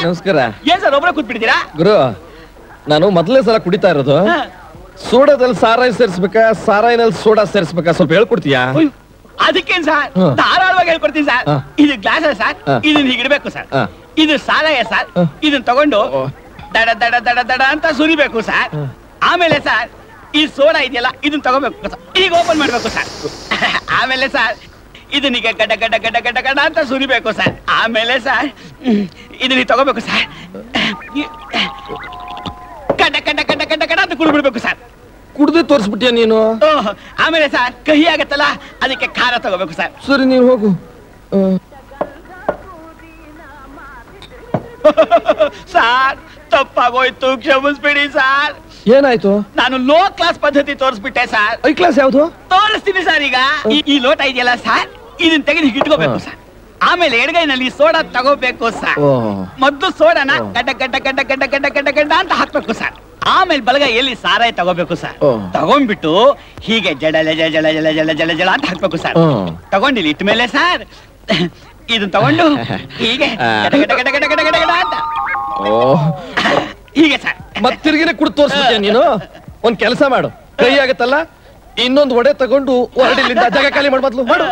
ನಮಸ್ಕಾರ ಏನ್ ಸರ್ ಒಬ್ಬರೇ ಕೂತ್ಬಿಟ್ಟಿದ್ದೀರಾ ಗುರು ನಾನು ಮೊದಲನೇ ಸಲ ಕುಡಿತಾ ಇರೋದು ಸೋಡಾದಲ್ಲಿ ಸಾರಾಯಿ ಸೇರಿಸ್ಬೇಕಾ ಸಾರಾಯಿನಲ್ಲಿ ಸೋಡಾ ಸೇರಿಸ್ಬೇಕಾ ಸ್ವಲ್ಪ ಹೇಳ್ಕೊಡ್ತೀಯಾ ಉಯ್, ಅದಕ್ಕೇನ್ ಸರ್ ಹ. ಧಾರಾಳವಾಗಿ ಹೇಳ್ಕೊಡ್ತೀನಿ ಸರ್ ಹ. ಇದು ಗ್ಲಾಸ್ ಸರ್ ಹ. ಇದನ್ನ ಹೀಗಿಡ್ಬೇಕು ಸರ್ ಹ. ಇದು ಸಾರಾಯ ಸರ್ ಹ. ಇದನ್ನ ತಗೊಂಡು ಓ. ದಡ ದಡ ದಡ ದಡ ಅಂತ ಸುರಿಬೇಕು ಸರ್ ಹ. ಆಮೇಲೆ ಸರ್ ಈ ಸೋಡಾ ಇದೆಯಲ್ಲ ಇದನ್ನ ತಗೋಬೇಕು ಸರ್ ಈಗ ಓಪನ್ ಮಾಡ್ಬೇಕು ಸರ್ ಆಮೇಲೆ ಸರ್ ಇದನ್ನೀಗ ಗಡ್ಡ ಗಡ್ಡ ಗಡ್ಡ ಗಡ್ಡ ಗಡ್ಡ ಅಂತ ಸುರಿಬೇಕು ಸರ್ ಆಮೇಲೆ ಸರ್ ಹ್ಮ್, ಇದನ್ನ ಈಗ ತಗೋಬೇಕು ಸರ್ ಗಡ್ಡ ಗಡ್ಡ ಗಡ್ಡ ಗಡ್ಡ ಗಡ್ಡ ಅಂತ ಕುಡಿಬಿಡ್ಬೇಕು ಸರ್ ಕುಡ್ದು ತೋರಿಸ್ಬಿಟ್ಯಾ ನೀನು ಓಹ್, ಆಮೇಲೆ ಸರ್ ಕಹಿ ಆಗತ್ತಲ್ಲ ಅದಕ್ಕೆ ಖಾರ ತಗೋಬೇಕು ಸರ್ ಸರಿ ನೀನು ಹೋಗು ಆ, ಸಾರ್ ತಪ್ಪಾಗೋಯ್ತು ಕ್ಷಮಿಸ್ಬಿಡಿ ಸಾರ್ ಏನಾಯ್ತು ನಾನು ಲೋ ಕ್ಲಾಸ್ ಪದ್ಧತಿ ತೋರಿಸ್ಬಿಟ್ಟೆ ಸರ್ ಐ ಕ್ಲಾಸ್ ಯಾವ್ದು ತೋರಿಸ್ತೀನಿ ಸರ್ ಈಗ ಈ- ಈ ಲೋಟ ಇದೆಯಲ್ಲ ಸರ್ ಇದನ್ನ ತೆಗೆದು ಇಟ್ಕೋಬೇಕು ಹ. ಸರ್ ಆಮೇಲೆ ಎಡಗೈನಲ್ಲಿ ಸೋಡಾ ತಗೋಬೇಕು ಸರ್ ಓ ಮೊದ್ಲು ಸೋಡಾನ ಹ. ಗಡ್ಡ ಗಡ್ಡ ಗಡ್ಡ ಗಡ್ಡ ಗಡ್ಡ ಗಡ್ಡ ಗಡ್ಡ ಅಂತ ಹಾಕ್ಬೇಕು ಸರ್ ಆಮೇಲೆ ಬಲಗೈಯಲ್ಲಿ ಸಾರಾಯಿ ತಗೋಬೇಕು ಸರ್ ಹ. ತಗೊಂಡ್ಬಿಟ್ಟು ಹೀಗೆ ಜಡ ಜಡ ಜಡ ಜಡ ಜಡ ಜಡ ಜಡ ಅಂತ ಹಾಕ್ಬೇಕು ಸರ್ ಹ. ತಗೊಂಡಿಲ್ಲಿ ಇಟ್ಟ ಮೇಲೆ ಸರ್ ಇದನ್ನ ತಗೊಂಡು ಹೀಗೆ ಆ. ಗಡ ಗಡ ಗಡ ಗಡ ಗಡ ಗಡ ಗಡ ಅಂತ ಓ ಹೀಗೆ ಸರ್ ಮತ್ತಿರ್ಗಿನ ಕುಡ್ದು ತೋರಿಸ್ಬಿಟ್ಯಾ ನೀನು ಒಂದ್ ಕೆಲಸ ಮಾಡು ಕೈ ಆಗತ್ತಲ್ಲ ಇನ್ನೊಂದು ಒಡೆ ತಗೊಂಡು ಹೊರಡಿಲಿಂದ ಜಾಗ ಖಾಲಿ ಮಾಡು ಮೊದ್ಲು ಮಾಡು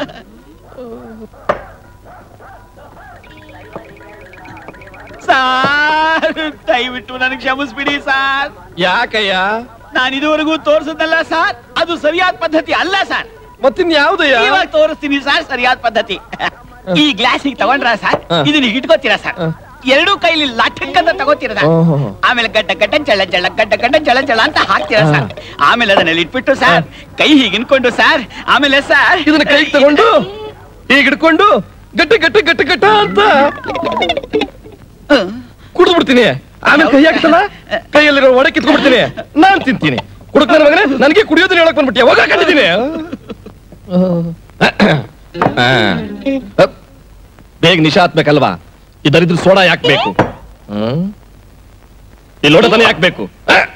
ಸಾರ್ ದಯವಿಟ್ಟು ನನಗೆ ಕ್ಷಮಿಸ್ಬಿಡಿ ಸಾರ್ ಯಾಕಯ್ಯ ನಾನು ಇದುವರೆಗೂ ತೋರಿಸದಲ್ಲ ಸರ್ ಅದು ಸರಿಯಾದ ಪದ್ಧತಿ ಅಲ್ಲ ಸರ್ ಮತ್ತಿನ್ ಯಾವ್ದಯ್ಯ ಇವಾಗ ತೋರಿಸ್ತೀನಿ ಸರ್ ಸರಿಯಾದ ಪದ್ಧತಿ ಈ ಗ್ಲಾಸ್ ತಗೊಂಡ್ರ ಸರ್ ಹ. ಇದನ್ನ ಇಟ್ಕೋತೀರಾ ಸರ್ ಹ. ಎರಡೂ ಕೈಲಿ ಲಠಕ್ ಅಂತ ತಗೋತೀರಾ ಸರ್ ಓಹೋ. ಆಮೇಲೆ ಗಡ್ಡ ಗಡ್ಡ ಜಳ ಜಳ ಗಡ್ಡ ಗಡ್ಡ ಜಳ ಜಳ ಅಂತ ಹಾಕ್ತೀರಾ ಹ. ಸರ್ ಆಮೇಲೆ ಅದನ್ನ ಇಟ್ಬಿಟ್ಟು ಸರ್ ಕೈ ಹೀಗೆ ಇನ್ಕೊಂಡು ಸರ್ ಆಮೇಲೆ ಸರ್ ಇದನ್ನ ಕೈಗೆ ತಗೊಂಡು ಈಗ ಹಿಡ್ಕೊಂಡು ಗಟ್ಟಿ ಗಟ್ಟಿ ಗಟ್ಟಿ ಗಟ್ಟ ಅಂತ ಕುಡಿದು ಬಿಡ್ತೀನಿ ಆಮೇಲೆ ಕೈ ಹಾಕ್ತಲ್ಲ ಕೈಯಲ್ಲಿರೋ ಒಡೆ ಕಿತ್ಕೊಂಡ್ಬಿಡ್ತೀನಿ ನಾನ್ ತಿಂತೀನಿ ಕುಡುಕ್ ನನ್ನ ಮಗನೇ ನನಗೆ ಕುಡಿಯೋದನ್ನ ಹೇಳಕ್ ಬಂದ್ಬಿಟ್ಟಿಯ ಹೋಗ ಕಂಡಿದ್ದೀನಿ ಬೇಗ ನಿಶಾ ಹತ್ಬೇಕಲ್ವಾ ಇದರಿದ್ರ ಸೋಡಾ ಯಾಕೆ ಬೇಕು ಹ್ಮ್? ಈ ಲೋಟ ತಾನೇ ಯಾಕೆ ಬೇಕು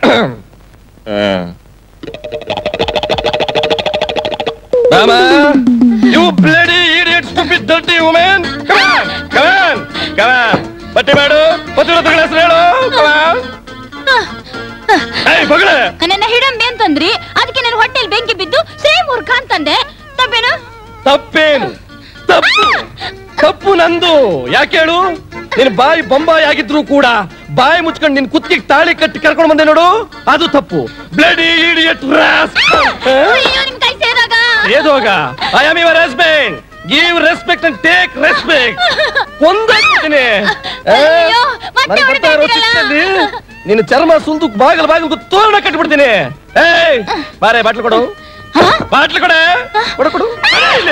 Mama, you bloody idiot, stupid, dirty woman! Come on, come on, come on! ಬಟ್ಟೆ ಮಾಡು ಪತಿವ್ರತಗಳ ಹೆಸರು ಹೇಳು come on. ಏಯ್ ಮಗಳೇ ನನ್ನ ಹಿಡಂಬೆ ಅಂತಂದ್ರಿ ಅದಕ್ಕೆ ನನ್ನ ಹೊಟ್ಟೆಲ್ ಬೆಂಕಿ ಬಿದ್ದು ಸೇಮ್ ಮುರ್ಖ ಅಂತಂದೆ ತಪ್ಪೇನು ತಪ್ಪೇನು ತಪ್ಪು ತಪ್ಪು ನಂದು ಯಾಕೆ ಹೇಳು ನಿನ್ ಬಾಯಿ ಬೊಂಬಾಯಿ ಆಗಿದ್ರು ಕೂಡ ಬಾಯಿ ಮುಚ್ಕೊಂಡು ನಿನ್ ಕುತ್ತಿಗೆ ತಾಳಿ ಕಟ್ಟಿ ಕರ್ಕೊಂಡು ಬಂದೆ ನೋಡು ಅದು ತಪ್ಪು ಬ್ಲಡಿ ಇಡಿಯಟ್ ಅಯ್ಯೋ ನಿಮ್ ಕೈ ಸೇರಾಗ ಏದೋಗ I am your husband give respect and take respect ಒಂದಾಗ್ತೀನಿ ಅಯ್ಯೋ, ಮತ್ತೆ ಹೊಡಿತಾ ಇದ್ದೀರಲ್ಲ. ನಿನ್ನ ಚರ್ಮ ಸುಲ್ದು ಬಾಗಲ್ ಬಾಗಿಲು ತೋರಣ ಕಟ್ಬಿಡ್ತೀನಿ ಏಯ್ ಬಾರೆ ಬಾಟ್ಲು ಕೊಡು ಬಾಟ್ಲು ಕೊಡೆ ಕೊಡು ಕೊಡು ಬಾ ಇಲ್ಲಿ.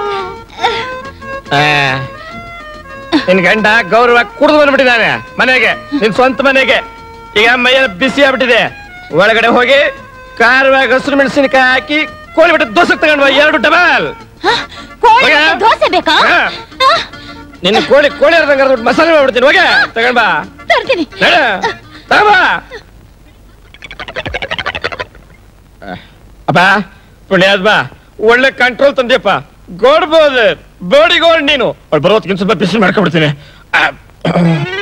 ಆ. ನಿನ್ ಗಂಡ ಗೌರವ ಕುಡಿದು ಬಂದ್ಬಿಟ್ಟಿದ್ದಾನೆ ಮನೆಗೆ ನಿನ್ ಸ್ವಂತ ಮನೆಗೆ ಈಗ ಮೈಯಲ್ಲಿ ಬಿಸಿ ಆಗ್ಬಿಟ್ಟಿದೆ ಒಳಗಡೆ ಹೋಗಿ ಖಾರವಾಗಿ ಹಸಿರು ಮೆಣಸಿನಕಾಯಿ ಹಾಕಿ ಕೋಳಿ ಬಿಟ್ಟು ದೋಸೆ ತಗೊಂಡ್ ಬಾ ಎರಡು ಡಬಲ್ ಕೋಳಿ ಹೋಗ. ಮತ್ತೆ ದೋಸೆ ಬೇಕಾ ಹಾ. ಆ, ನಿನ್ನ ಕೋಳಿ ಕೋಳಿ ಅರ್ಧಂಗ್ ಅರ್ಧ ಮಸಾಲೆ ಮಾಡ್ಬಿಡ್ತೀನಿ ಹೋಗೆ ತಗೊಂಡ್ ಬಾ ತರ್ತೀನಿ ನಡ ತಗೊಂಡ್ ಬಾ ಅಪ್ಪ ಪುಣ್ಯಾದ್ ಬಾ ಒಳ್ಳೆ ಕಂಟ್ರೋಲ್ ತಂದ್ಯಪ್ಪ ಗೋಡ್ಬೋದು ಬೋಡಿ ಗೋಡ್ ನೀನು ಅವ್ಳು ಬರೋದ್ಕಿಂತ ಸ್ವಲ್ಪ ಬಿಸಿ ಮಾಡ್ಕೊಂಡ್ಬಿಡ್ತೀನಿ ಆ,